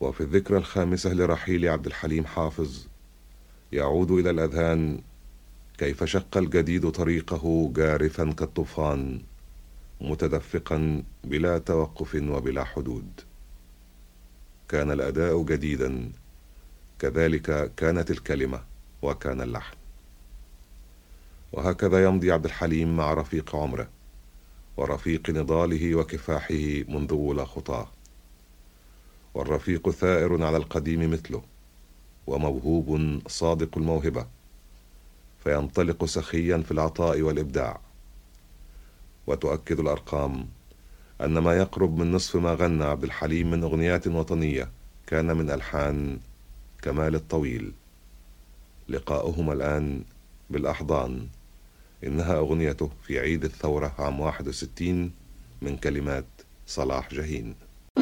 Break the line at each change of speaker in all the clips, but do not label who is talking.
وفي الذكرى الخامسة لرحيل عبد الحليم حافظ يعود إلى الأذهان كيف شق الجديد طريقه جارفا كالطوفان متدفقا بلا توقف وبلا حدود كان الاداء جديدا كذلك كانت الكلمه وكان اللحن وهكذا يمضي عبد الحليم مع رفيق عمره ورفيق نضاله وكفاحه منذ اولى خطاه والرفيق ثائر على القديم مثله وموهوب صادق الموهبه فينطلق سخيا في العطاء والابداع وتؤكد الارقام ان ما يقرب من نصف ما غنى عبد الحليم من اغنيات وطنيه كان من الحان كمال الطويل لقاؤهما الان بالاحضان انها اغنيته في عيد الثوره عام 61 من كلمات صلاح جهين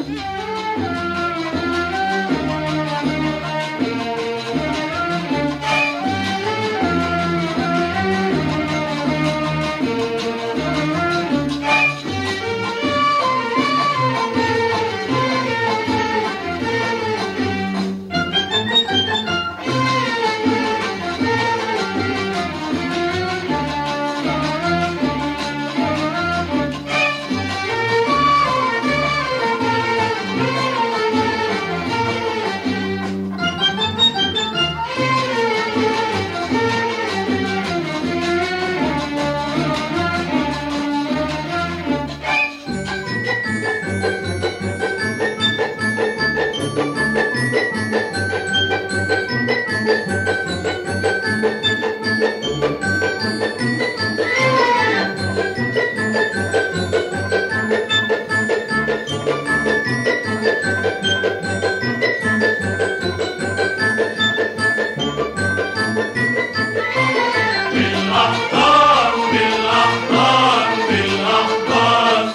بالأحضان بالأحضان بالأحضان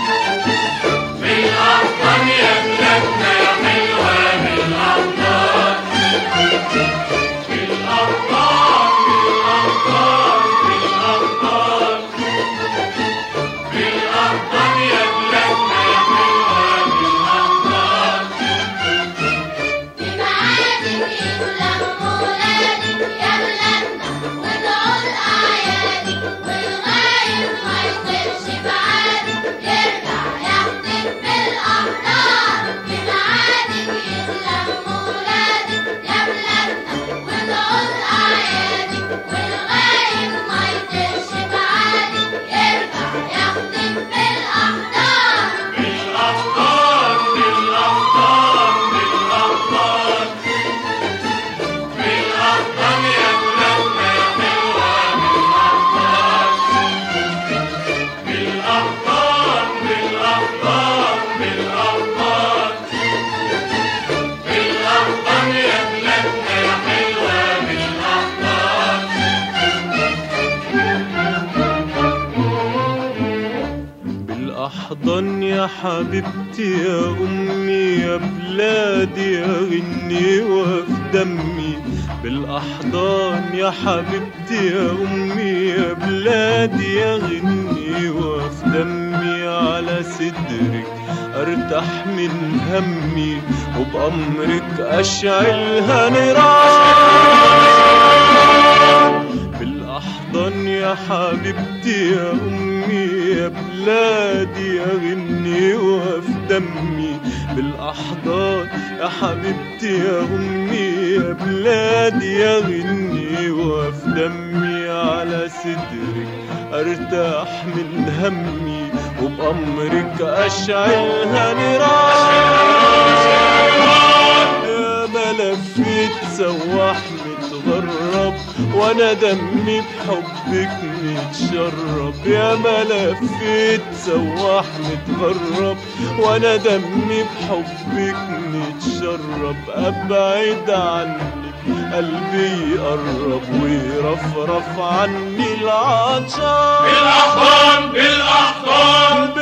بالأحضان يا بلادنا يا حلوة بالأحضان بالأحضان بالأحضان بالأحضان بالأحضان يا بلادنا يا حلوة بالأحضان
بمعادن يتلموا ولادك يا بلادنا وادعوا لأعيادك والغايب ما يطيرش بعادك يرجع ياخدك بالأحضان بمعادن يتلموا ولادك يا بلادنا وادعوا لأعيادك والغايب ما يطيرش بعادك يرجع ياخدك بالأحضان
بالأحضان بالأحضان بالأحضان بالأحضان يا بلادنا يا حلوة بالأحضان بالأحضان بالأحضان بالأحضان بالأحضان يا بلادنا يا حلوة بالأحضان
بالأحضان يا حبيبتي يا أمي يا بلادي يا غني وفي دمي بالأحضان يا حبيبتي يا أمي يا بلادي يا غني وفي دمي على صدرك أرتاح من همي وبأمرك أشعلها نيران بالأحضان يا حبيبتي يا أمي يا بلادي يا غني وفي دمي بالأحضان يا حبيبتي يا أمي يا بلادي يا غني وفي دمي على صدرك أرتاح من همي وبأمرك أشعلها نيران يا ما لفيت سواح متغرب وانا دمي بحبك متشرب يا ما لفيت سواح متغرب وانا دمي بحبك متشرب ابعد عنك قلبي يقرب ويرفرف عني العطشان
بالأحضان بالأحضان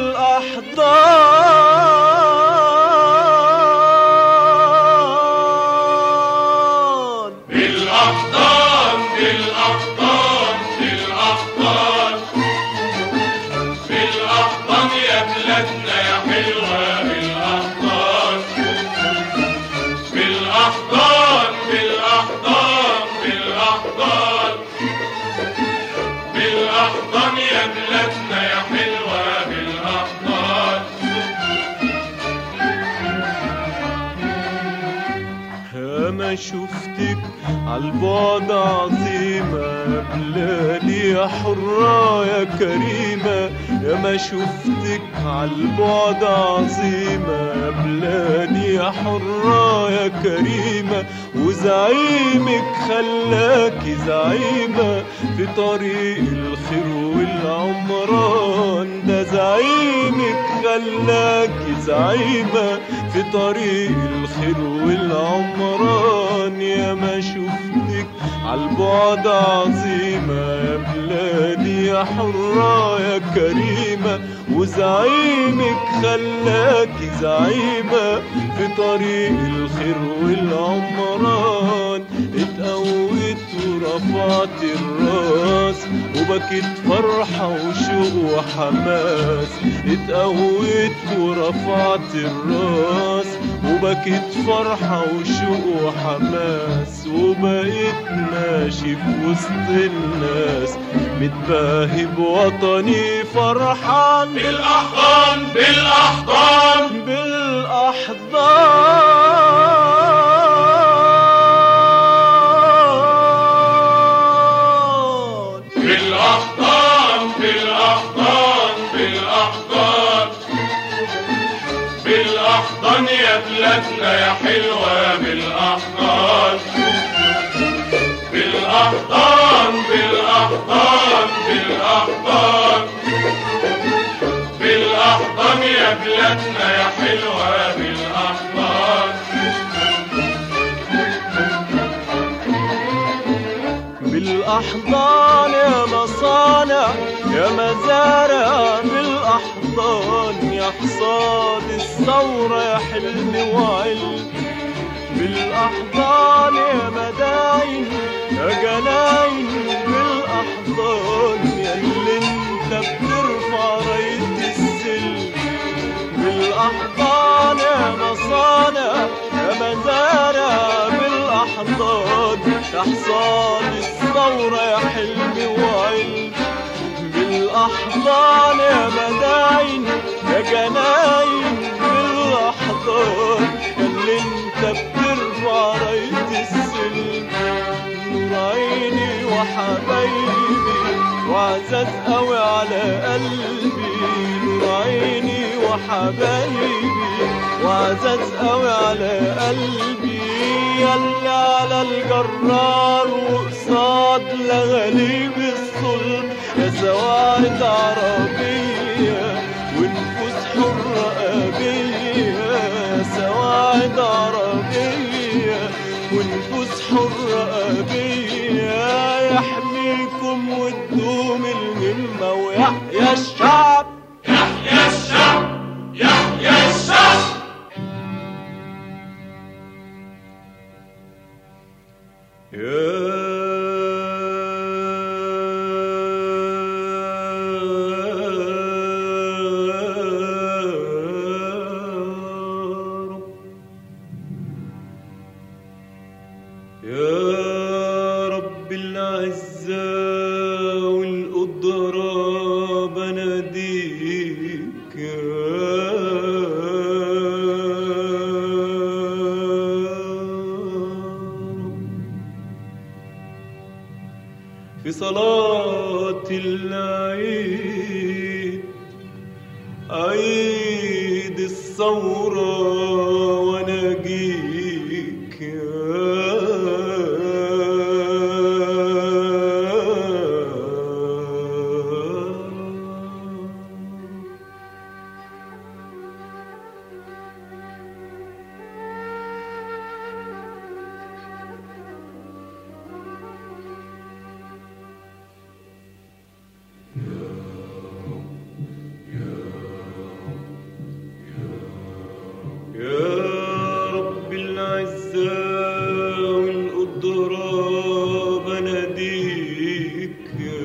بالأحضان
بالأحضان بالأحضان بالأحضان بالأحضان يا بلادنا يا حلوة بالأحضان
ما شفتك عالبعد عظيمة بلادي يا حرة يا كريمة يا ما شفتك عالبعد عظيمة بلادي يا حرة يا كريمة وزعيمك خلاكي زعيمة في طريق الخير والعمران ده زعيمك خلاكي زعيمة في طريق الخير والعمران يا ما شفتك عالبعد عظيمة يا بلادي يا حرة يا كريمة وزعيمك خلاكي زعيمة في طريق الخير والعمران اتقويت ورفعت الراس وبكيت فرحة وشوق وحماس اتقويت ورفعت الراس وبكيت فرحة وشوق وحماس وبقيت ماشي في وسط الناس متباهي بوطني فرحان
بالأحضان بالأحضان
بالأحضان
بالأحضان بالأحضان بالأحضان بالأحضان يا بلادنا يا حلوة بالأحضان بالأحضان بالأحضان بالأحضان بالأحضان يا بلادنا يا حلوة بالأحضان
بالأحضان يا مصانع يا مزارع بالأحضان يا حصاد الثورة يا حلم وعلم بالأحضان يا مداين يا جناين بالأحضان يا اللي انت بترفع راية السلم بالأحضان يا مصانع يا مزارع بالأحضان يا حصاد الثورة يا حلم وعلم بالأحضان يا مداين يا جناين بالأحضان يا اللي انت بترفع راية السلم نور عيني وحبايبي وعزاز قوي على قلبي نور عيني وحبايبي وعزاز قوي على قلبي يلا على الجرار وقصاد لغاليب الظلم يا سواعد عربية ونفوس حرة أبية يا سواعد عربية ونفوس حرة أبية يحميكم وتدوم المهمة ويحيى الشعب
يحيى الشعب يحيى الشعب
يا رب العزة والقدرة بناديك في صلاة العيد عيد الثورة ونجيك يا رب العزة والقدرة بناديك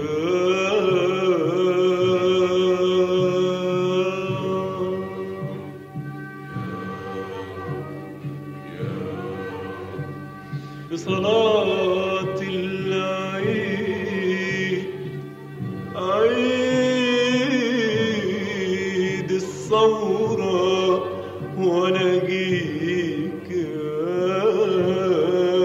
بصلاة العيد عيد الثورة وانا جيك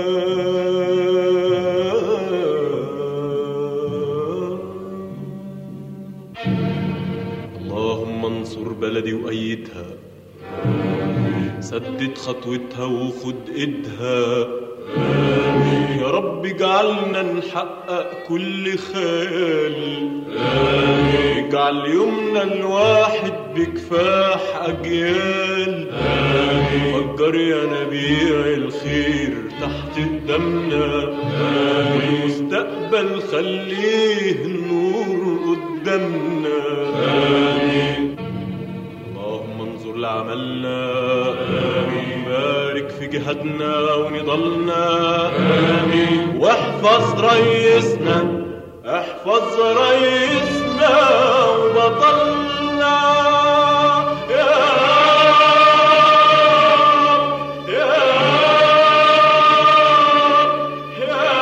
سدد خطوتها وخد ايدها يا رب اجعلنا نحقق كل خيال اجعل يومنا الواحد بكفاح اجيال فجر يا نبيع الخير تحت قدامنا والمستقبل خليه النور قدامنا اللهم انظر لعملنا آمين بارك في جهادنا ونضلنا آمين واحفظ ريسنا احفظ ريسنا وبطلنا يا رب، يا رب، يا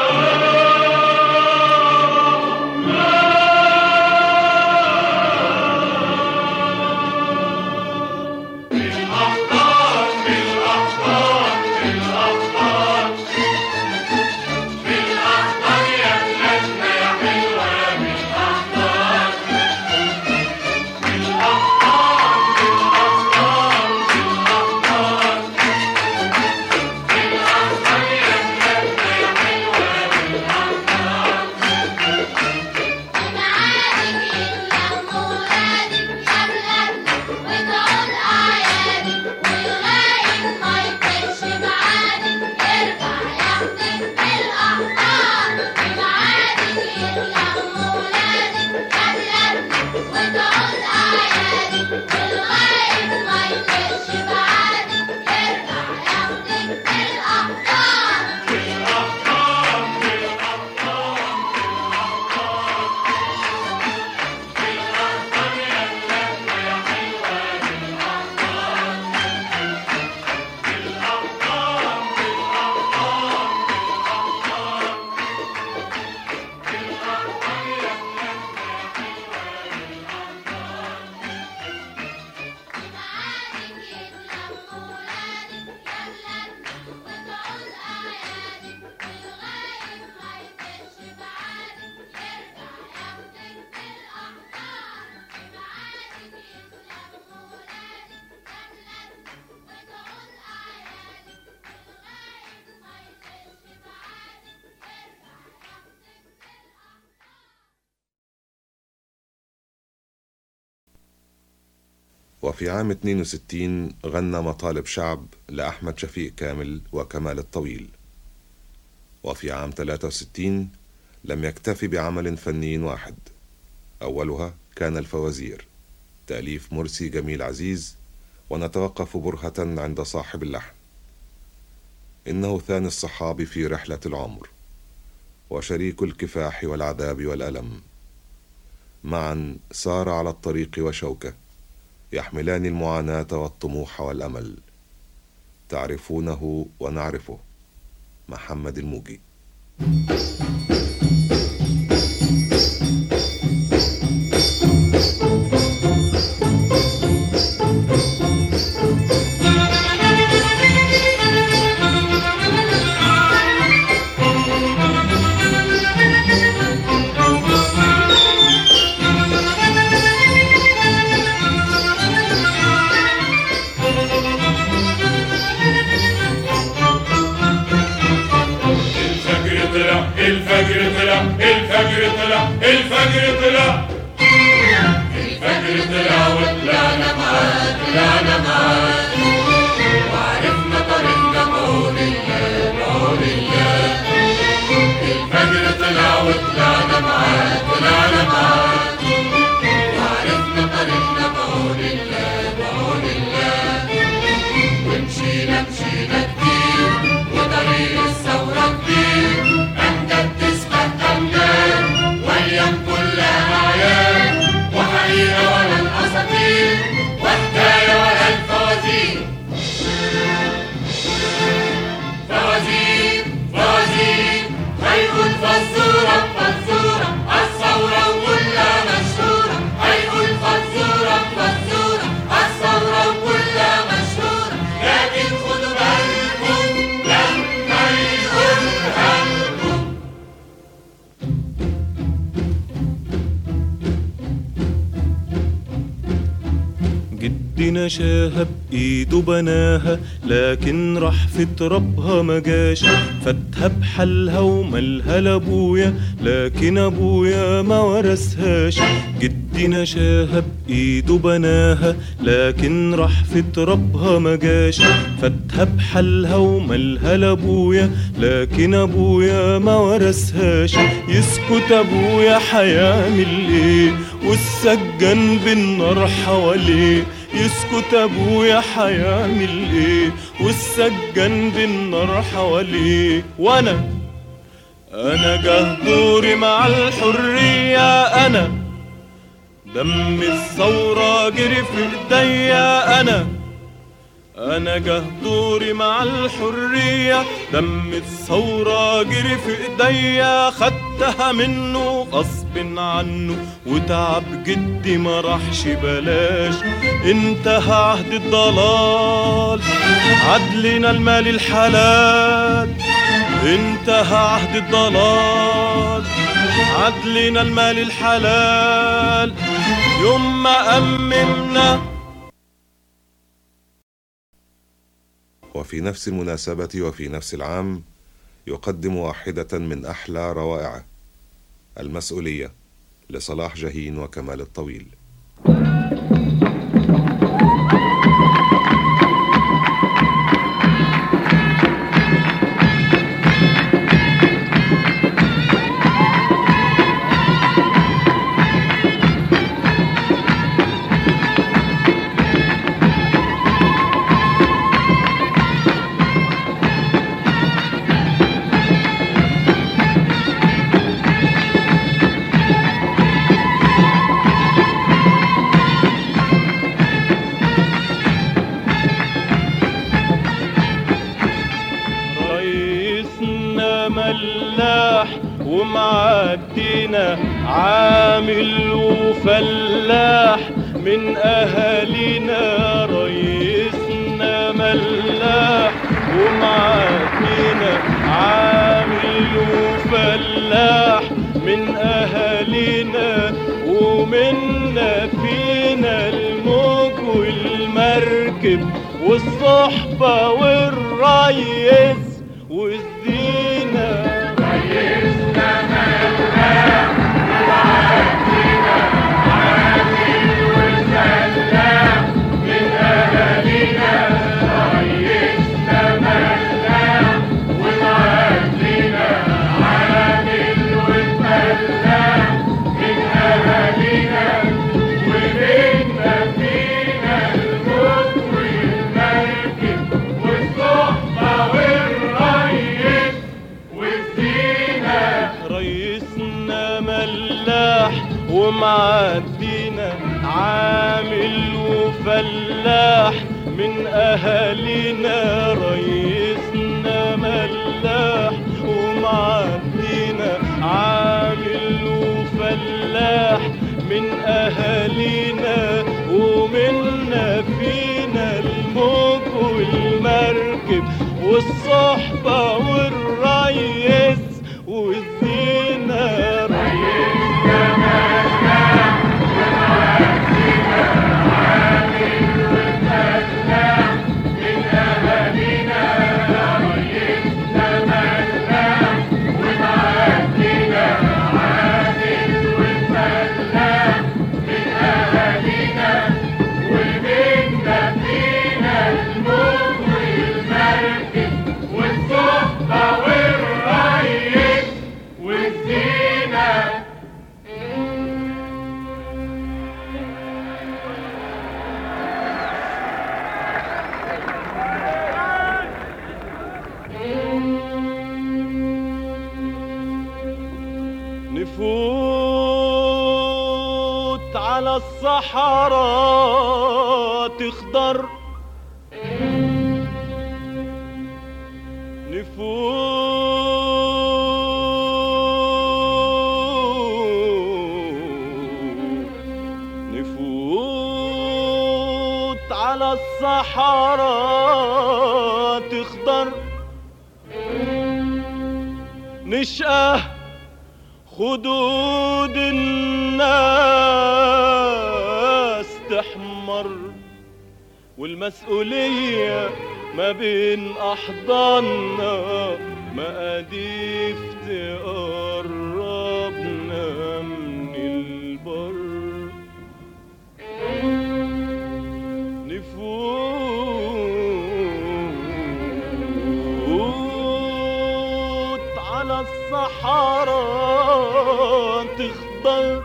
معادك يتلموا ولادك يا بلادنا وادعوا لأعيادك والغايب ما يطيرش بعادك يرجع ياخدك بالأحضان معادك يتلموا ولادك يا بلادنا وادعوا لأعيادك والغايب ما يطيرش بعادك يرجع ياخدك بالأحضان معادك يتلموا ولادك يا بلادنا وادعوا لأعيادك والغايب ما يطيرش بعادك يرجع ياخدك بالأحضان معادك يتلموا ولادك يا بلادنا وادعوا لأعيادك والغايب ما يطيرش بعادك يرجع ياخدك بالأحضان
وفي عام 62 غنى مطالب شعب لأحمد شفيق كامل وكمال الطويل وفي عام 63 لم يكتف بعمل فني واحد أولها كان الفوازير تأليف مرسي جميل عزيز ونتوقف برهة عند صاحب اللحن إنه ثاني الصحاب في رحلة العمر وشريك الكفاح والعذاب والألم معا سار على الطريق وشوكه يحملان المعاناة والطموح والأمل تعرفونه ونعرفه محمد الموجي
الفجر طلع الفجر طلع الفجر طلع الفجر طلع الفجر طلع وطلعنا معاه طلعنا معاه وعرفنا طريقنا بعون الله بعون الله الفجر طلع وطلعنا معاه طلعنا معاه وعرفنا طريقنا بعون الله بعون الله ومشينا مشينا كتير وطريق الثورة كبير أمجد تسبق أمجاد وأيام كلها أعياد وحقيقة ولا الأساطير وحكاية ولا الفوازير
نشاها بإيده بناها لكن راح في ترابها ما جاش فاتها بحالها ومالها لأبويا لكن أبويا ما ورثهاش جدي نشاها بإيده بناها لكن راح في ترابها ما جاش فاتها بحالها ومالها لأبويا لكن أبويا ما ورثهاش يسكت أبويا هيعمل إيه والسجان بالنار حواليه يسكت ابويا هيعمل ايه والسجان بالنار حواليه وانا انا جه دوري مع الحرية انا دم الثورة جري في ايديا انا انا جه دوري مع الحرية دم الثورة جري في ايديا خدتها منه غصب عنه وتعب جدي ما راحش بلاش انتهى عهد الضلال عدلنا المال الحلال انتهى عهد الضلال عدلنا المال الحلال يوم ما أممنا
وفي نفس المناسبة وفي نفس العام يقدم واحدة من أحلى روائعه المسؤولية لصلاح جاهين وكمال الطويل
رئيسنا ملاح ومعدينا عامل وفلاح من أهالينا رئيسنا ملاح ومعدينا عامل وفلاح من أهالينا ومنا فينا الموج والمركب والصحبة والريس والزينة رئيسنا ملاح ومعدينا عامل وفلاح من أهالينا رئيسنا ملاح ومعدينا عامل وفلاح من أهالينا ومنا فينا الموج والمركب والصحبة والريس والزينة نفوت على الصحراء تخضر نفوت نفوت على الصحراء تخضر نشأه خدود الناس تحمر والمسؤولية ما بين أحضاننا مقاديف تقربنا من البر نفوت على الصحراء تخضر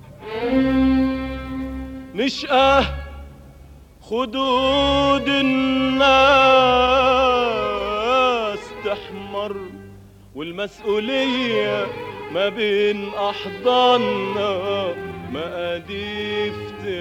نشأة خدود الناس تحمر والمسؤولية ما بين أحضاننا مقاديف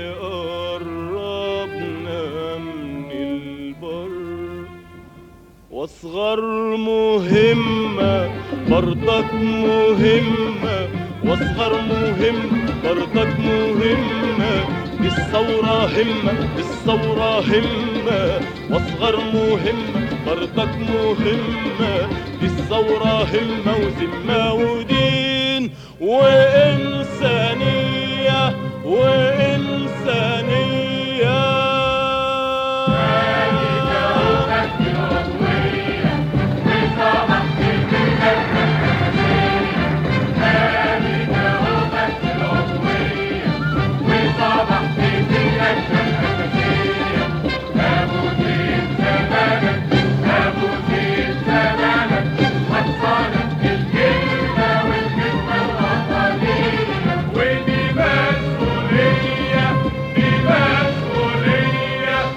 تقربنا من البر واصغر مهمة برضك مهمة واصغر مهم برضك مهمة الثورة همة الثورة همة واصغر مهمة برضك مهمة الثورة همة وذمة ودين وإنسانية وإنسانية
ودي مسؤولية دي مسؤولية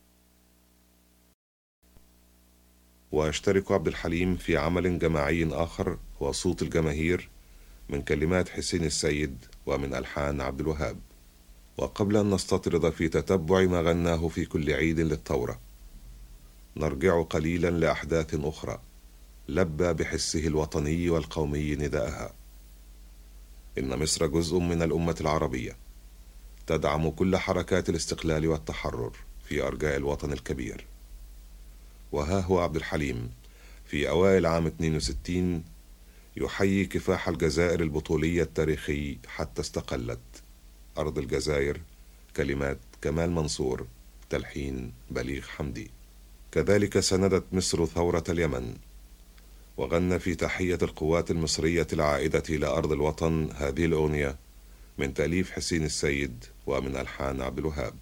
ويشترك عبد الحليم في عمل جماعي آخر هو صوت الجماهير من كلمات حسين السيد ومن ألحان عبد الوهاب وقبل أن نستطرد في تتبع ما غناه في كل عيد للثورة نرجع قليلا لأحداث أخرى لبى بحسه الوطني والقومي نداءها إن مصر جزء من الأمة العربية تدعم كل حركات الاستقلال والتحرر في أرجاء الوطن الكبير وها هو عبد الحليم في أوائل عام 62 يحيي كفاح الجزائر البطولي التاريخي حتى استقلت أرض الجزائر كلمات كمال منصور تلحين بليغ حمدي كذلك سندت مصر ثورة اليمن وغنى في تحية القوات المصرية العائدة إلى أرض الوطن هذه الأغنية من تأليف حسين السيد ومن ألحان عبد الوهاب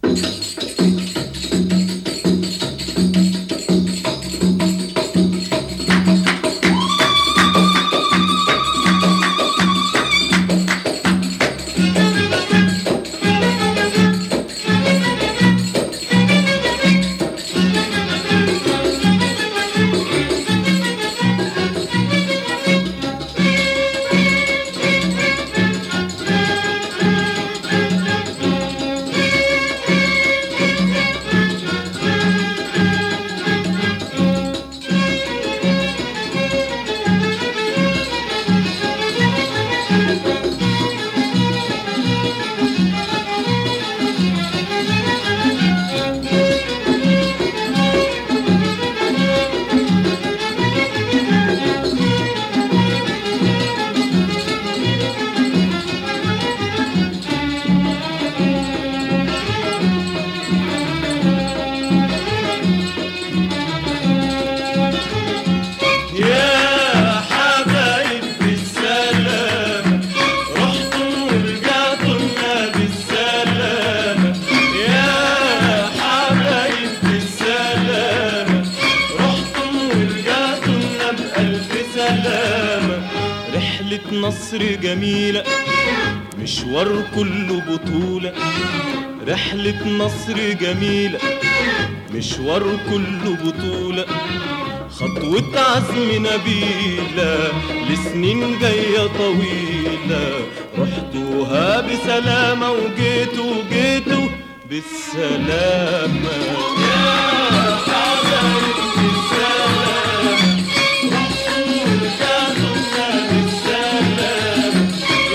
يا حبايب بالسلامة رحتم ورجعتم بالسلامة يا حبايب بالسلامة رحتم ورجعتم بألف سلامة رحلة نصر جميلة مشوار كله بطولة رحلة نصر جميلة مشوار كله بطولة خطوة عزم نبيلة لسنين جاية طويلة رحتوها بسلامة وجيتوا جيتوا بالسلامة يا حبايب بالسلامة رحتوا ورجعتوا بالسلامة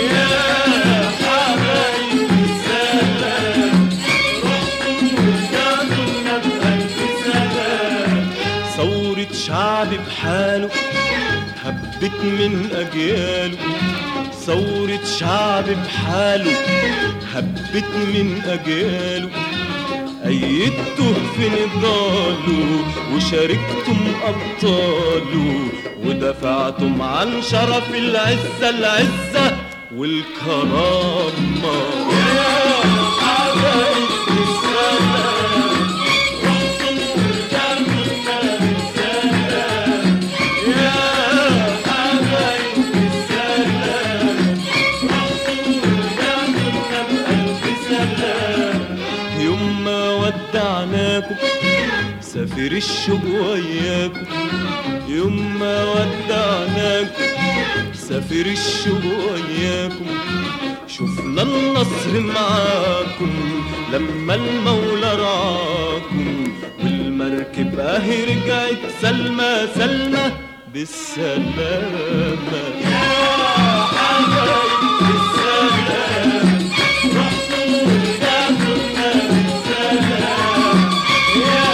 يا حبايب بالسلامة رحتوا ورجعتوا بألف سلامة ثورة شعب بحاله هبت من أجياله ثورة شعب بحاله هبت من أجياله أيدته في نضاله وشاركتم أبطاله ودفعتم عن شرف العزة العزة والكرامة يا حبايب السلام رحتم ورجعتم بالسلام يا حبايب السلام رحتم ورجعتم بألف سلام يوم ما ودعناكم سافر الشوق وياكم يوم ما ودعناكم سافر الشوق وياكم شفنا النصر معاكم لما المولى رعاكم والمركب اهي رجعت سلمى سلمى بالسلامة يا حبايب بالسلام رحتم ورجعتم بالسلام يا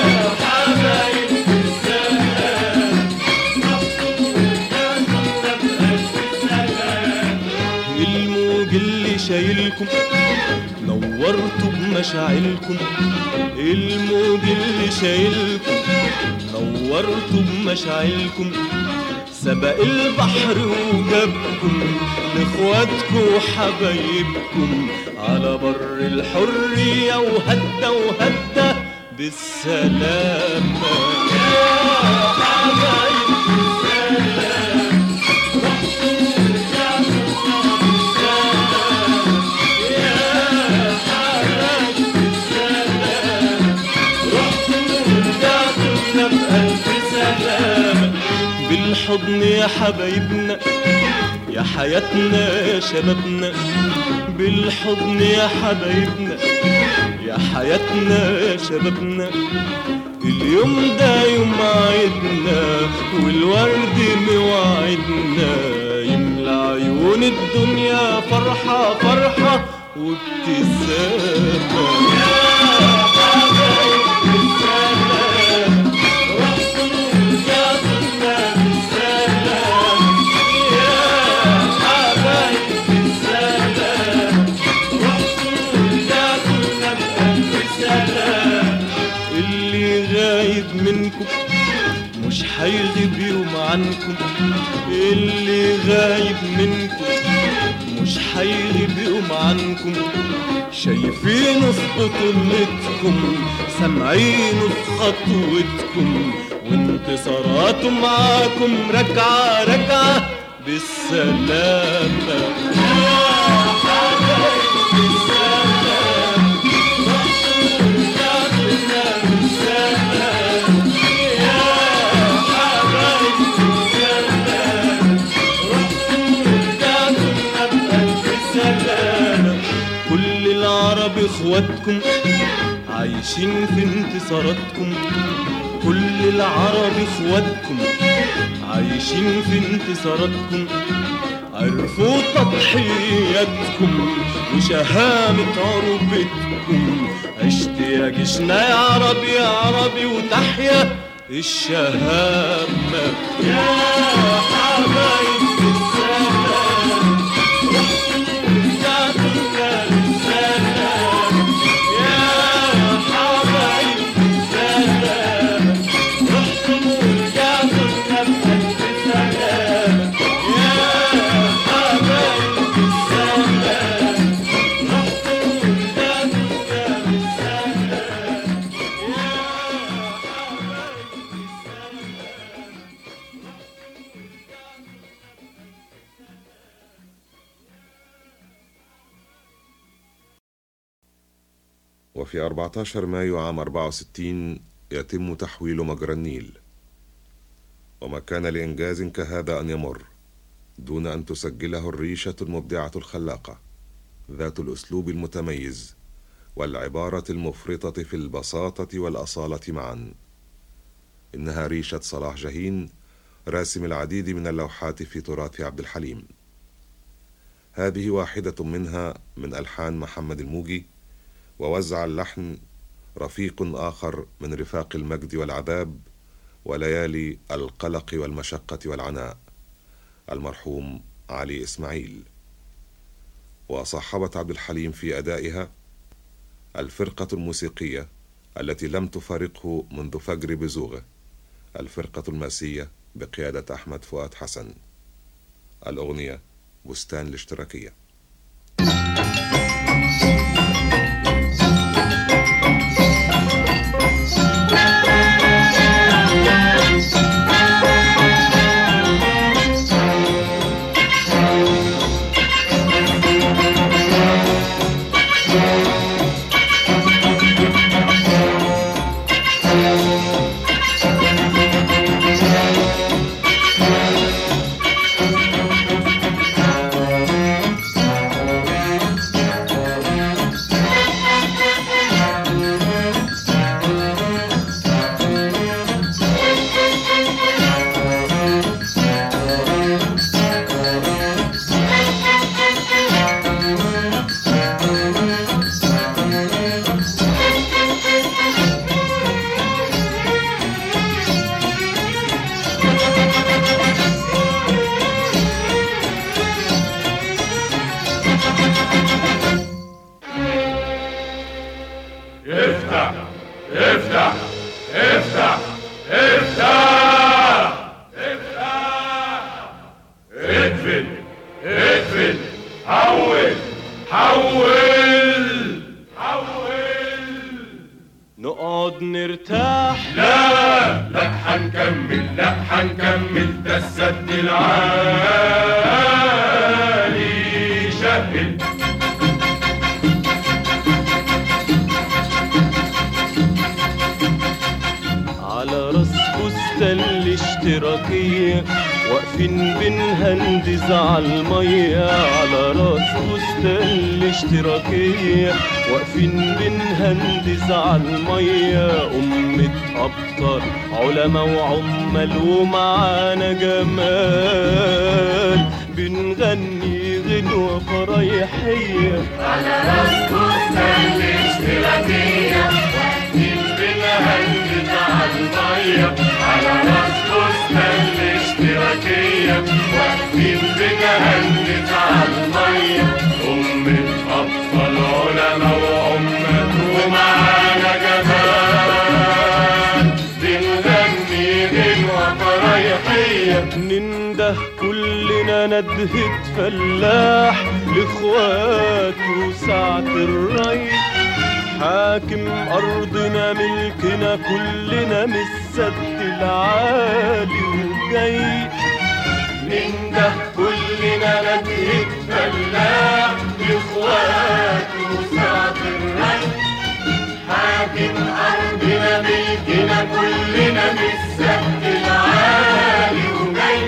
حبايب بالسلام رحتم ورجعتم بألف سلام الموج اللي شايلكم نورتوا بمشاعلكم الموج اللي شايلكم نورتوا بمشاعلكم سبق البحر وجابكم لاخواتكم وحبايبكم على بر الحرية وهدى وهدى بالسلامة يا حبايب بالسلام رحتم ورجعتم بالسلام يا حبايب بالسلام رحتم ورجعتم بألف سلام بالحضن يا حبايبنا يا حياتنا يا شبابنا بالحضن يا حبايبنا يا حياتنا يا شبابنا اليوم ده يوم عيدنا والورد موعدنا يملى عيون الدنيا فرحة فرحة وابتسامة يا حبايب بالسلام رحتم ورجعتم بالسلام يا حبايب بالسلام رحتم ورجعتم بألف سلام اللي غايب منكم مش هيغيب يوم عنكم اللي غايب منكم مش هيغيب يوم عنكم شايفينه في بطولتكم سامعينه في خطوتكم وانتصاراته معاكم ركعة ركعة بالسلامة يا حبايب بالسلام رحتم ورجعتم بالسلام يا حبايب بالسلام رحتم ورجعتم بألف سلام كل العرب اخواتكم عايشين في انتصاراتكم كل العرب اخواتكم عايشين في انتصاراتكم عرفوا تضحياتكم وشهامة عروبتكم عشت يا جيشنا يا عربي يا عربي وتحيا الشهامة يا حبايب بالسلام رحتم ورجعتم بالسلام يا حبايب بالسلام رحتم ورجعتم بألف سلام يا حبايب بالسلام رحتم ورجعتم بالسلام
وفي 14 مايو عام 64 يتم تحويل مجرى النيل وما كان لإنجاز كهذا أن يمر دون أن تسجله الريشة المبدعة الخلاقة ذات الأسلوب المتميز والعبارة المفرطة في البساطة والأصالة معا إنها ريشة صلاح جاهين راسم العديد من اللوحات في تراث عبد الحليم هذه واحدة منها من ألحان محمد الموجي ووزع اللحن رفيق آخر من رفاق المجد والعذاب وليالي القلق والمشقة والعناء المرحوم علي إسماعيل وصاحبت عبد الحليم في أدائها الفرقة الموسيقية التي لم تفارقه منذ فجر بزوغه الفرقة الماسية بقيادة أحمد فؤاد حسن الأغنية بستان الاشتراكية
افتح افتح افتح افتح افتح اقفل اقفل حول حول حول
نقعد نرتاح
لا لا حنكمل لا حنكمل ده السد العالي شهد
على راس بستان الاشتراكية واقفين بنهندز على المية على راس بستان الاشتراكية واقفين بنهندز على المية أمة أبطال علماء وعمال ومعانا جمال بنغني غنوة فرايحية
على راس بستان الاشتراكية
بنهندز على المية على راس بستان الاشتراكية واقفين بنهندز على المية أمة أطفال علماء وأمة ومعانا جمال بنغني غنوة فرايحية
ننده كلنا ندهة فلاح لاخواته ساعة الري حاكم أرضنا ملكنا كلنا من السد العالي وجاي
ننده كلنا ندهة فلاح لاخواته ساعة الري حاكم أرضنا ملكنا كلنا من السد العالي وجاي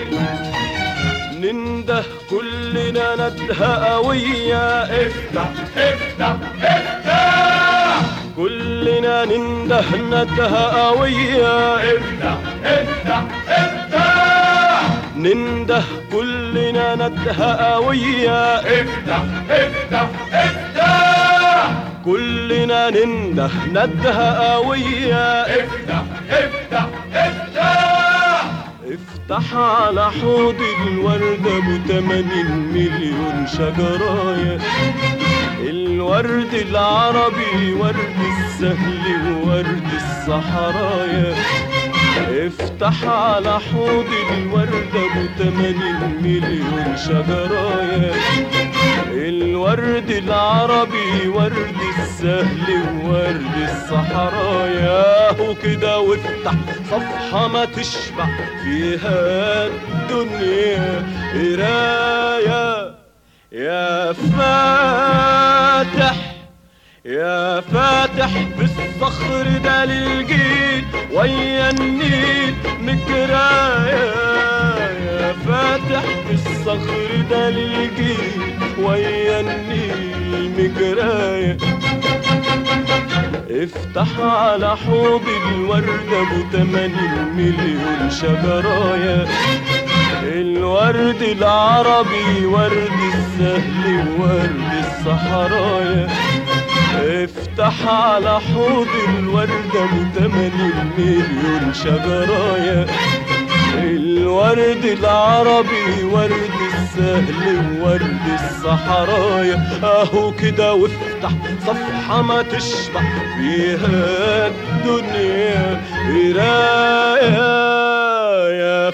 ننده كلنا ندهة قوية
افتح افتح افتح
كلنا ننده ندهة قوية
افتح افتح افتح
ننده كلنا ندهة قوية
افتح افتح افتح
كلنا ننده ندهة قوية
افتح افتح افتح
افتح على حوض الوردة ابو 80 مليون شجراية الورد العربي ورد السهل وورد الصحرايا افتح على حوض الوردة ابو 80 مليون شجرايا الورد العربي ورد السهل وورد الصحرايا وكده وافتح صفحة ما تشبع فيها الدنيا قراية يا فاتح يا فاتح في الصخر ده للجيل ويا النيل مكراية يا فاتح في الصخر ده للجيل ويا النيل مكراية افتح على حوض الوردة ابو 80 مليون شجرايا الورد العربي ورد السهل وورد الصحرايا افتح على حوض الوردة ب 80 مليون شجرايا الورد العربي ورد السهل وورد الصحرايا اهو كده وافتح صفحة ما تشبع فيها الدنيا قراية يا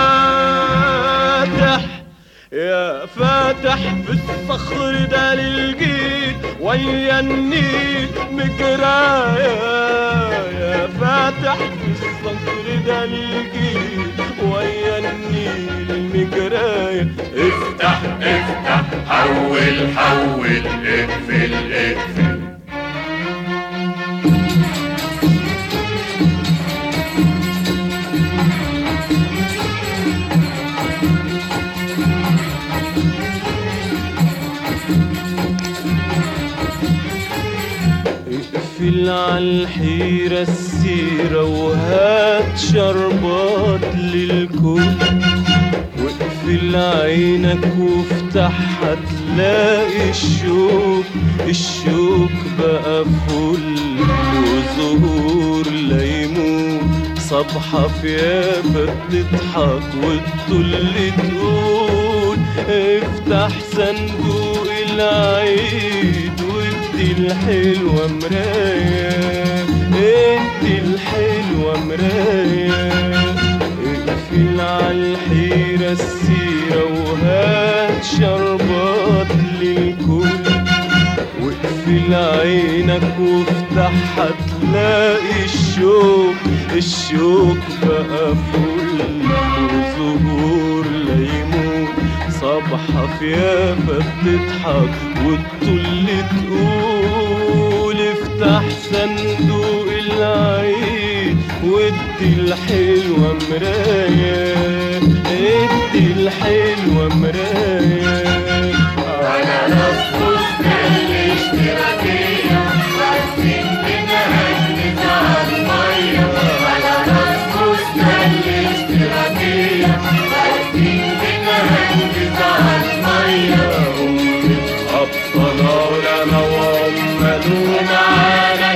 فاتح يا فاتح في الصخر ده للجيل ويا النيل مجرايا يا فاتح في الصخر ده للجيل ويا النيل مجرايا
افتح افتح حول حول اقفل اقفل
اقفل عالحيرة السيرة وهات شربات للكل واقفل عينك وافتحها تلاقي الشوك الشوك بقى فل وزهور ليمون صبحة في يافا بتضحك وتطل تقول افتح صندوق العيد وادي الحلوة مراية ادي الحلوة مراية اقفل عالحيرة السيرة وهات شربات للكل واقفل عينك وافتحها تلاقي الشوق الشوق بقى فل وزهور ليمون صبحة في يافا بتضحك وتطل تقول افتح صندوق العيد وادي الحلوة مراية ادي الحلوة مراية
على راس فستان الاشتراكية واقفين بنهنس على المية على راس فستان الاشتراكية واقفين بنهنس على المية
أبطال لنا وعملوا معانا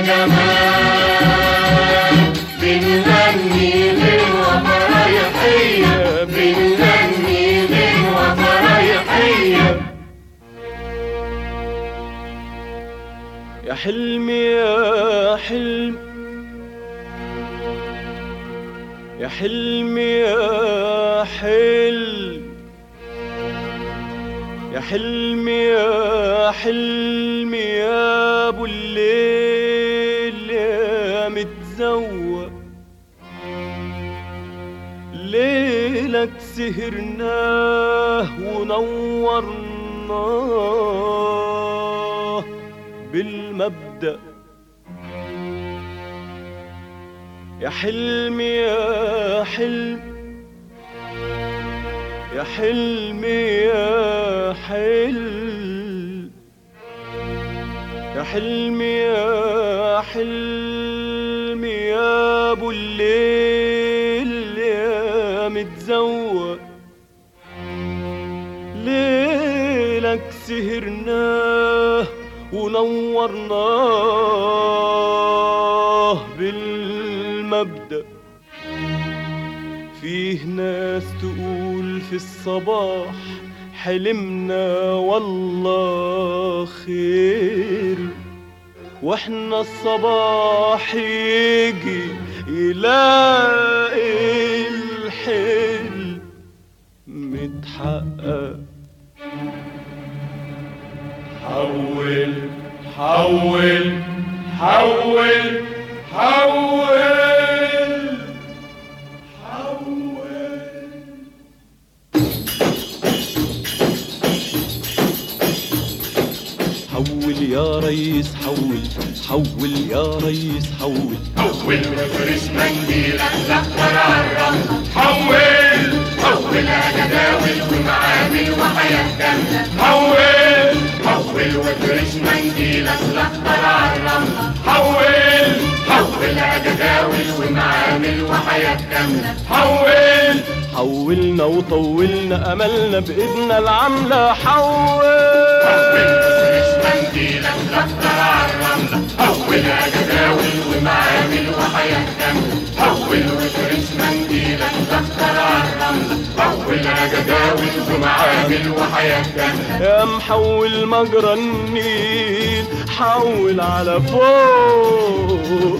جمال
بنغني غنوة فرايحية بنغني غنوة فرايحية
يا حلمي يا حلم يا حلمي يا حلم يا حلمي يا حلمي يا ابو الليل يا متزوق ليلك سهرناه ونورناه بالمبدأ يا حلمي يا حلم يا حلمي يا حلم يا حلمي يا حلمي يا ابو الليل يا متزوق ليلك سهرناه ونورناه بالمبدأ فيه ناس تقول في الصباح حلمنا والله خير واحنا الصباح يجي يلاقي الحلم متحقق
حول حول حول حول
حول يا ريس حول حول يا ريس حول
حول وفرش منديلك زهر عالرملة حول حول جداول ومعامل وحياة كاملة حول حول وفرش منديلك زهر عالرملة حول حول جداول ومعامل وحياة كاملة حول
حولنا وطولنا املنا بايدنا العامله حول
حول وفرش منديلك زهر عالرملة حول جداول ومعامل وحياة كاملة حول وفرش منديلك زهر عالرملة وعامل وحياة كاملة
يا محول مجرى النيل حول على فوق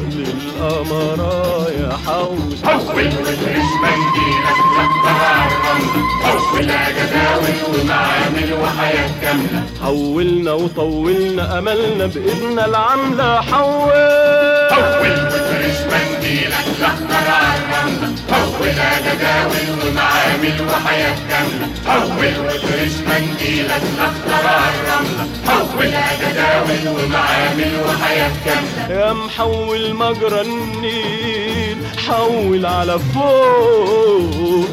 للقمرايا حول
حول وترش منديلك لحظة على الرملة حول جداول ومعامل وحياة كاملة
حولنا وطولنا املنا بايدنا العامله حول
حول وترش منديلك لحظة على الرملة حول جداول ومعامل وحياة كاملة حول وترش منديلك لحظة على الرملة حول جداول ومعامل وحياة كاملة
يا محول مجرى النيل حول على فوق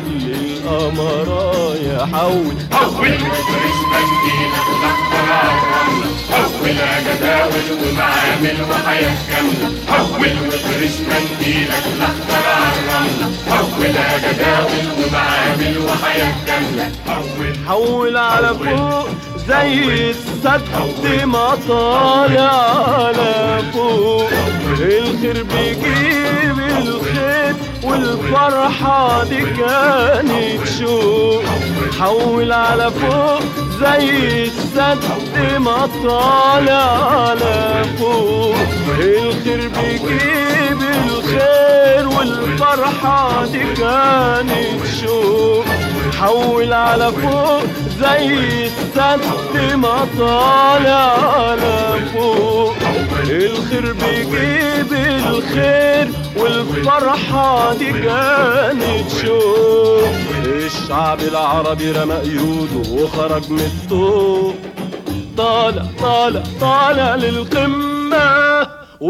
للقمرايا حول
حول وترش منديلك لحظة على الرملة حول جداول ومعامل وحياة كاملة حول وترش منديلك لحظة على الرملة حول جداول ومعامل وحياة كاملة حول
حول على فوق زي السد ما طالع على فوق الخير بيجيب الخير والفرحة دي كانت شوق حول على فوق زي السد ما طالع على فوق الخير بيجيب الخير والفرحة دي كانت شوق حول على فوق زي السد ما طالع على فوق الخير بيجيب الخير والفرحة دي كانت شوق الشعب العربي رمى قيوده وخرج من الطوق طالع طالع طالع للقمة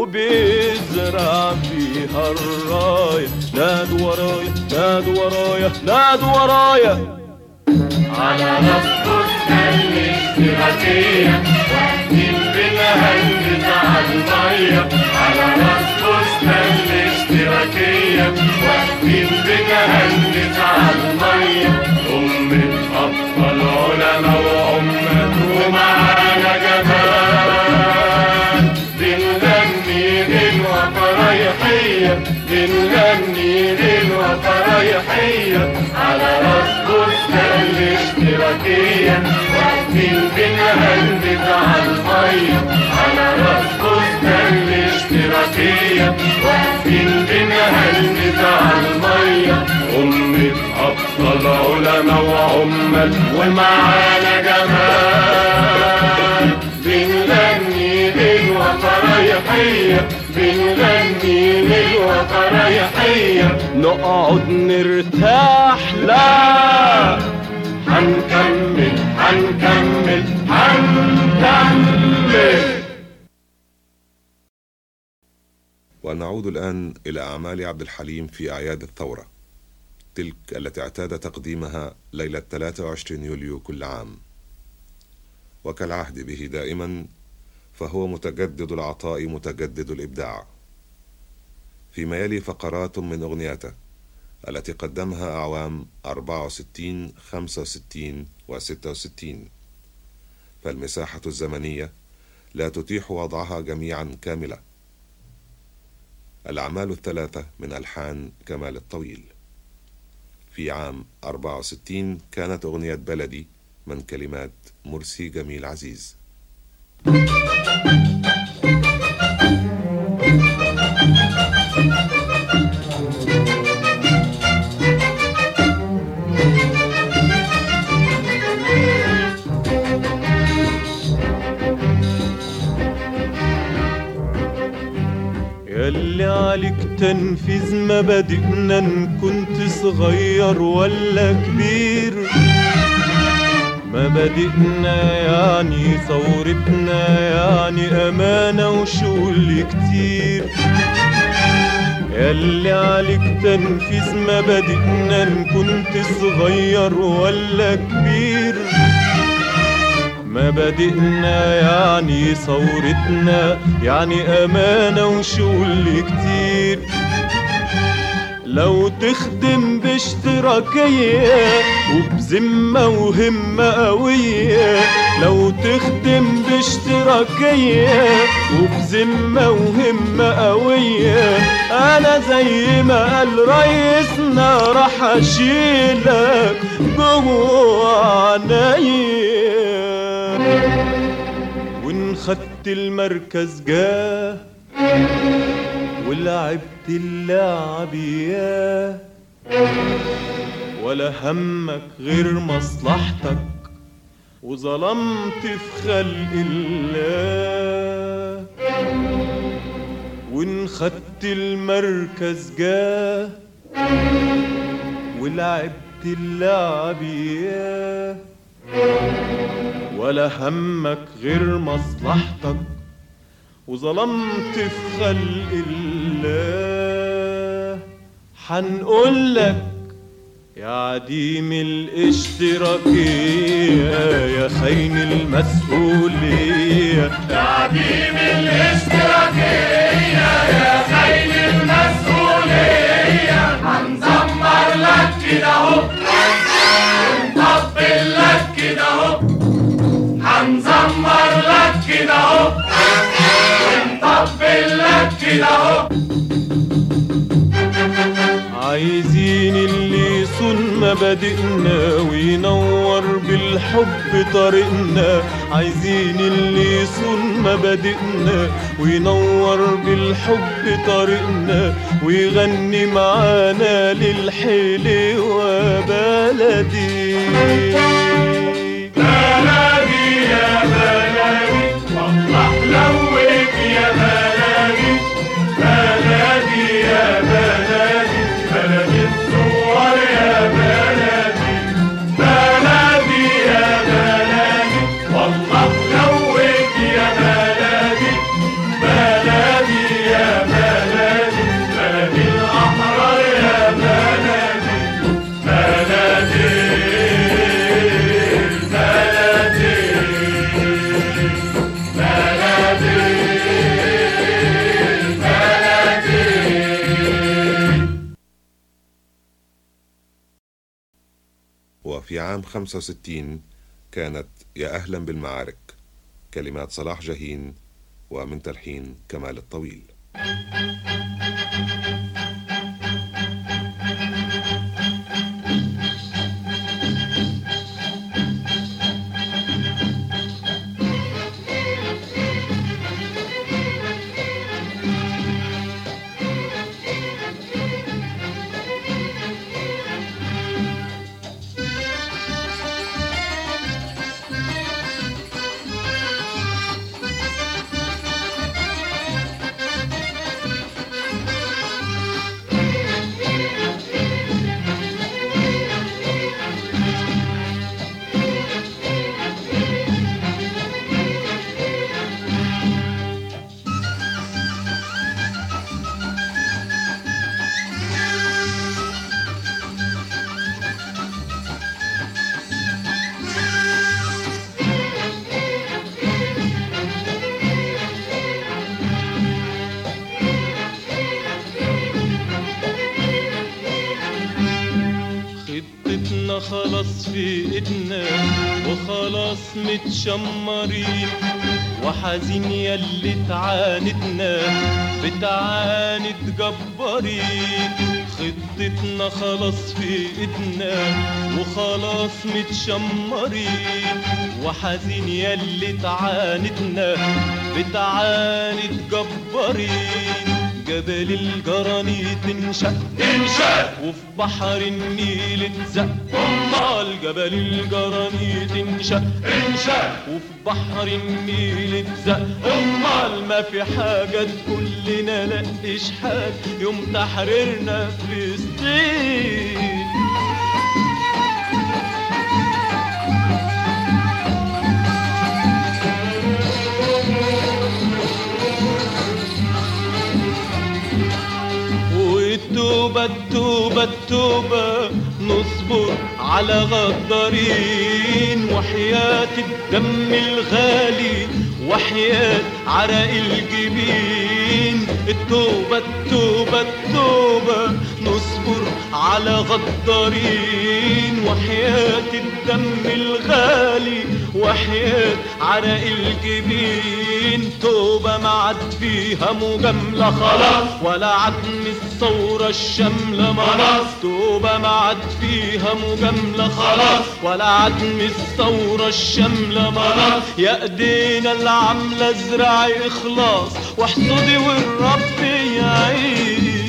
وبيزرع فيها الراية نادوا ورايا نادوا ورايا نادوا ورايا
على راس بستان الاشتراكية واقفين بنهندس على المية على راس بستان الاشتراكية واقفين بنهندس على المية أمة أطفال علماء وأمة ومعانا جمال بنغني غنوة فرايحية بنغني غنوة فرايحية على راس بستان الاشتراكية واقفين بنهندس على المية على راس بستان الاشتراكية واقفين بنهندس على المية أمة أبطال علماء وعمال ومعانا جمال بنغني غنوة فرايحية بنغني غنوة فرايحية
نقعد نرتاح لا
هنكمل هنكمل هنكمل
ونعود الآن إلى أعمال عبد الحليم في أعياد الثورة تلك التي اعتاد تقديمها ليلة 23 يوليو كل عام وكالعهد به دائما فهو متجدد العطاء متجدد الإبداع فيما يلي فقرات من أغنياته التي قدمها أعوام 64 65 و 66 فالمساحة الزمنية لا تتيح وضعها جميعا كاملة الأعمال الثلاثة من ألحان كمال الطويل في عام 64 كانت أغنية بلدي من كلمات مرسي جميل عزيز
ياللي عليك تنفيذ مبادئنا ان كنت صغير ولا كبير مبادئنا يعني ثورتنا يعني أمانة وشغل كتير ياللي عليك تنفيذ مبادئنا ان كنت صغير ولا كبير مبادئنا يعني ثورتنا يعني أمانة وشغل كتير لو تخدم باشتراكية وبذمة وهمة قوية لو تخدم باشتراكية وبذمة وهمة قوية أنا زي ما قال ريسنا راح أشيلك جوه عينيا وإن خدت المركز جاه ولعبت اللعب ياه ولا همك غير مصلحتك وظلمت في خلق الله وان خدت المركز جاه ولعبت اللعب ياه ولا همك غير مصلحتك وظلمت في خلق الله حنقولك يا عديم الاشتراكية يا خاين المسؤولية
يا عديم الاشتراكية يا خاين المسؤولية هنزمر لك كده اهو ونطبل لك كده اهو هنزمر لك كده اهو ونطبل لك كده اهو
عايزين اللي يصون مبادئنا وينور بالحب طريقنا عايزين اللي يصون مبادئنا وينور بالحب طريقنا ويغني معانا للحلوة بلدي
بلدي يا بلدي والله لوك يا بلدي بلدي يا بلدي بلدي الصور يا بلدي بلدي يا بلدي والله لوك يا بلدي بلدي يا بلدي بلدي الأحرار يا بلدي بلدي
وفي عام 65 كانت يا أهلا بالمعارك كلمات صلاح جاهين ومن تلحين كمال الطويل
خطتنا خلاص في ايدنا وخلاص متشمرين وحزين ياللي تعاندنا بتعاند جبارين خطتنا خلاص في ايدنا وخلاص متشمرين وحزين ياللي تعاندنا بتعاند جبارين جبل الجرانيت انشق
انشاء
وفي بحر النيل اتزق امال جبل الجرانيت انشق
انشاء
وفي بحر النيل اتزق امال ما في حاجه تقول لنا لا اشحال يوم تحريرنا فلسطين والتوبة التوبة التوبة نصبر على غدارين وحياة الدم الغالي وحياة عرق الجبين التوبة التوبة التوبة نصبر نصبر على غدارين وحياة الدم الغالي وحياة عرق الجبين توبة ما عاد فيها مجاملة خلاص ولا عدم الثورة الشاملة مناص توبة ما عاد فيها مجاملة خلاص ولا عدم الثورة الشاملة مناص يا ايدينا اللي عاملة زراعي اخلاص واحصدي والرب يعين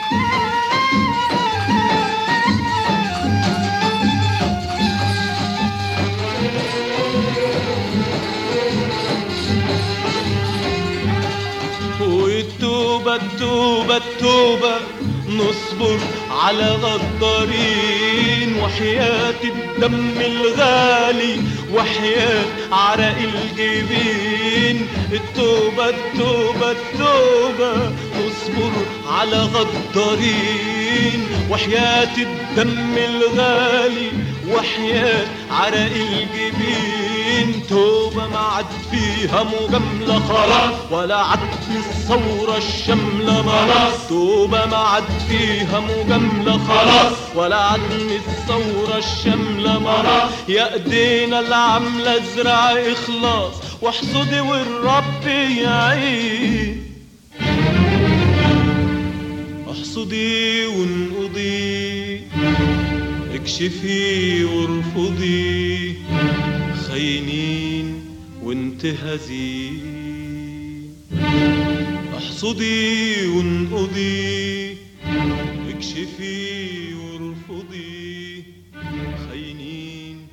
والتوبة التوبة التوبة نصبر على غدارين وحياة الدم الغالي وحياة عرق الجبين التوبة التوبة التوبة نصبر على غدارين وحياة الدم الغالي وحياة عرق الجبين توبة ما عاد فيها مجاملة خلاص ولا عد الثورة الشاملة مناص توبة ما عاد فيها مجاملة خلاص ولا عدم الثورة الشاملة مناص يا ايدينا اللي عاملة زرع اخلاص واحصدي والرب يعين احصدي وانقضي اكشفي وارفضي خاينين وانتهزين احصدي وانقضي اكشفي وارفضي خاينين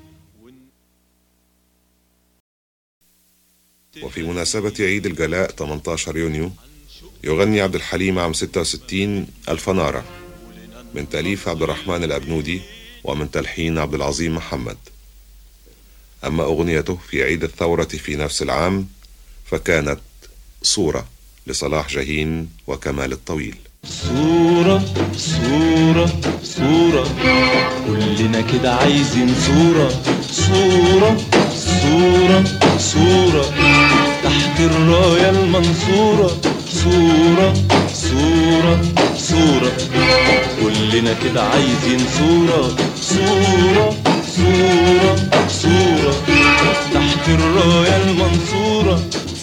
وفي مناسبة عيد الجلاء 18 يونيو يغني عبد الحليم عام 66 الفنارة من تأليف عبد الرحمن الأبنودي ومن تلحين عبد العظيم محمد أما أغنيته في عيد الثورة في نفس العام فكانت صورة لصلاح جاهين وكمال الطويل
صورة صورة صورة كلنا كده عايزين صورة صورة صورة صورة تحت الراية المنصورة صورة صورة صورة كلنا كده عايزين صورة صورة صورة صورة تحت الراية المنصورة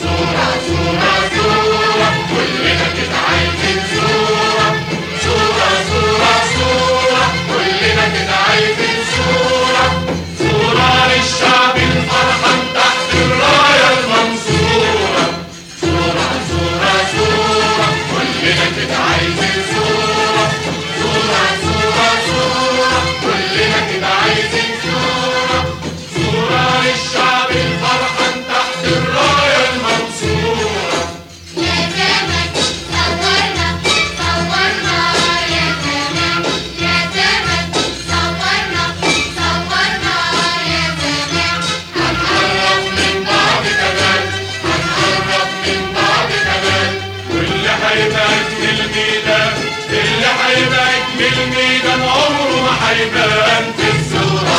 صورة للشعب الفرحان تحت الراية المنصورة صورة صورة صورة كلنا كده عايزين صورة صورة صورة صورة كلنا كده عايزين صورة صورة للشعب الفرحان تحت الراية المنصورة
يا زمن صورنا صورنا يا زمن يا زمن صورنا صورنا يا زمن
هنقرب من بعض كمان هنقرب من بعض كمان واللي هيبقى ابن الميدان اللي هيبقى ابن الميدان عمره ما هيبان في الصورة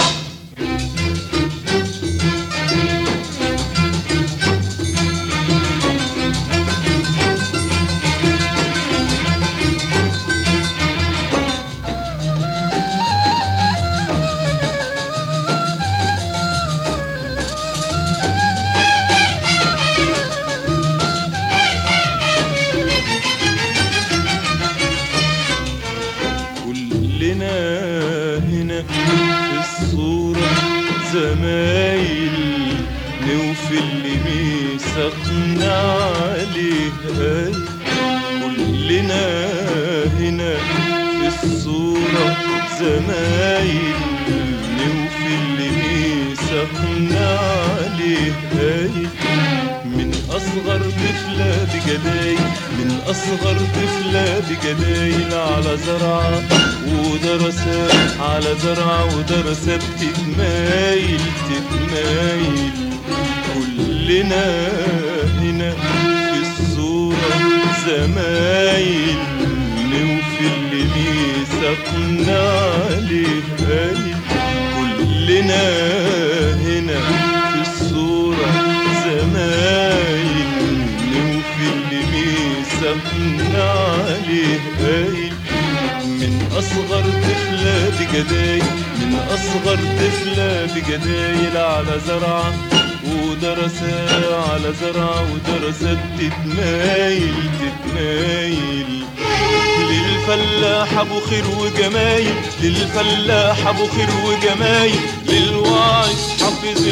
كلنا هنا في الصورة زمايل نوفي اللي ميثاقنا عليها كلنا هنا في الصورة زمايل نوفي اللي ميثاقنا عليها من أصغر طفلة بجدايل من أصغر طفلة بجدايل على زرعة ودرسات على زرعة ودرسات تتمايل تتمايل كلنا هنا في الصورة زمايل نوفي اللي ميثاقنا عليه هايل كلنا هنا في الصورة زمايل نوفي اللي ميثاقنا عليه هايل من أصغر طفلة بجدايل من أصغر طفلة بجدايل على زرعة ودرسة على زرعة ودرسة تتمايل تتمايل للفلاح ابو خير وجمايل للفلاح ابو خير وجمايل للواعظ حافظ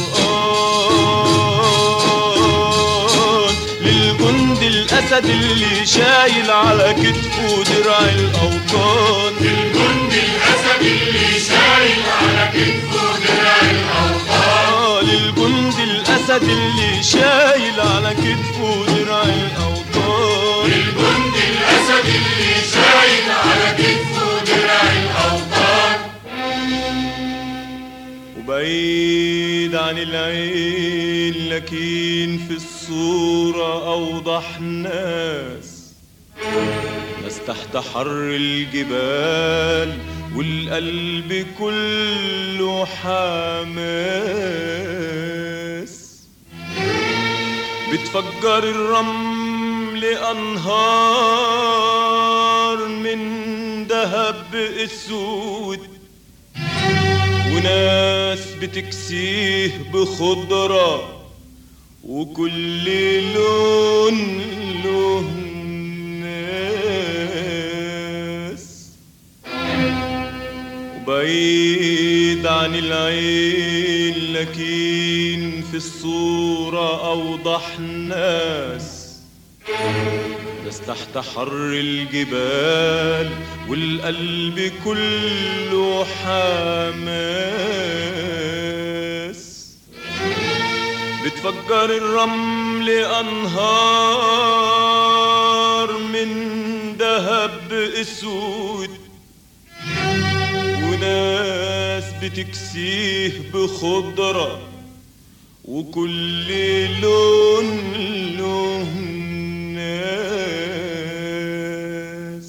القرآن للجند الاسد اللي شايل على كتفه درع الاوطان
الجندي الأسد اللي شايل على كتفه درع الأوطان
آه للجند الاسد اللي شايل على كتفه درع الاوطان
الجندي الأسد اللي شايل على كتفه درع الأوطان
وبعيد عن العين لكن في الصورة أوضح ناس ناس تحت حر الجبال والقلب كله حماس بتفجر الرمل أنهار من دهب اسود وناس بتكسيه بخضرة وكل لون له ناس وبعيد عن العين لكن في الصورة أوضح ناس ناس تحت حر الجبال والقلب كله حماس بتفجر الرمل أنهار من دهب أسود وناس بتكسيه بخضرة وكل لون له ناس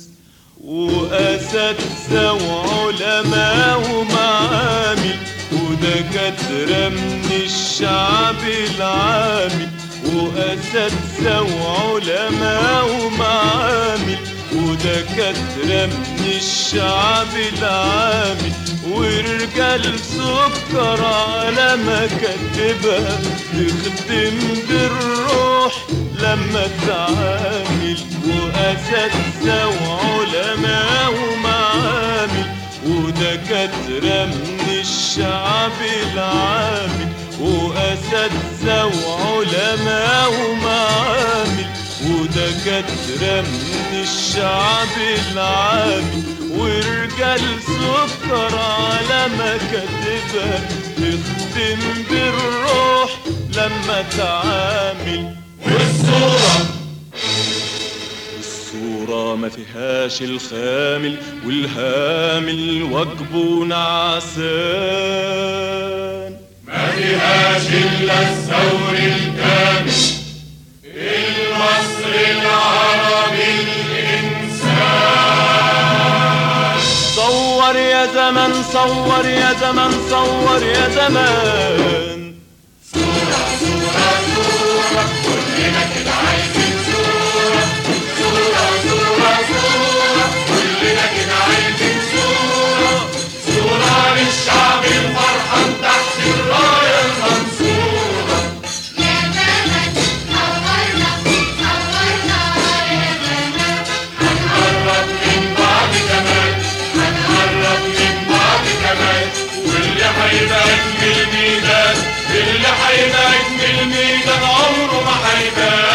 وأساتذة وعلماء ومعامل ودكاترة من الشعب العامل وأساتذة وعلماء ومعامل ودكاترة من الشعب العامل ورجال سكر على مكاتبها تخدم بالروح لما تعامل وأساتذة وعلماء ومعامل ودكاترة من الشعب العامل وأساتذة وعلماء ومعامل ودكاترة من الشعب العامل ورجال سكر على مكاتبها تخدم بالروح لما تعامل
والصورة
الصورة ما فيهاش الخامل والهامل واجبه نعسان
ما فيهاش إلا الثور الكامل المصري العربي الإنسان
صور يا زمن صور يا زمن صور يا زمان
صورة صورة صورة كلنا كده عايزين صورة صورة صورة صورة كلنا كده عايزين صورة صورة للشعب الفرحان تحت الراية المنصورة
يا زمن صورنا صورنا يا زمن
هنقرب من بعض كمان هنقرب من بعض كمان واللي هيبقى في الميدان اللي هيبقى في الميدان عمره ما هيبان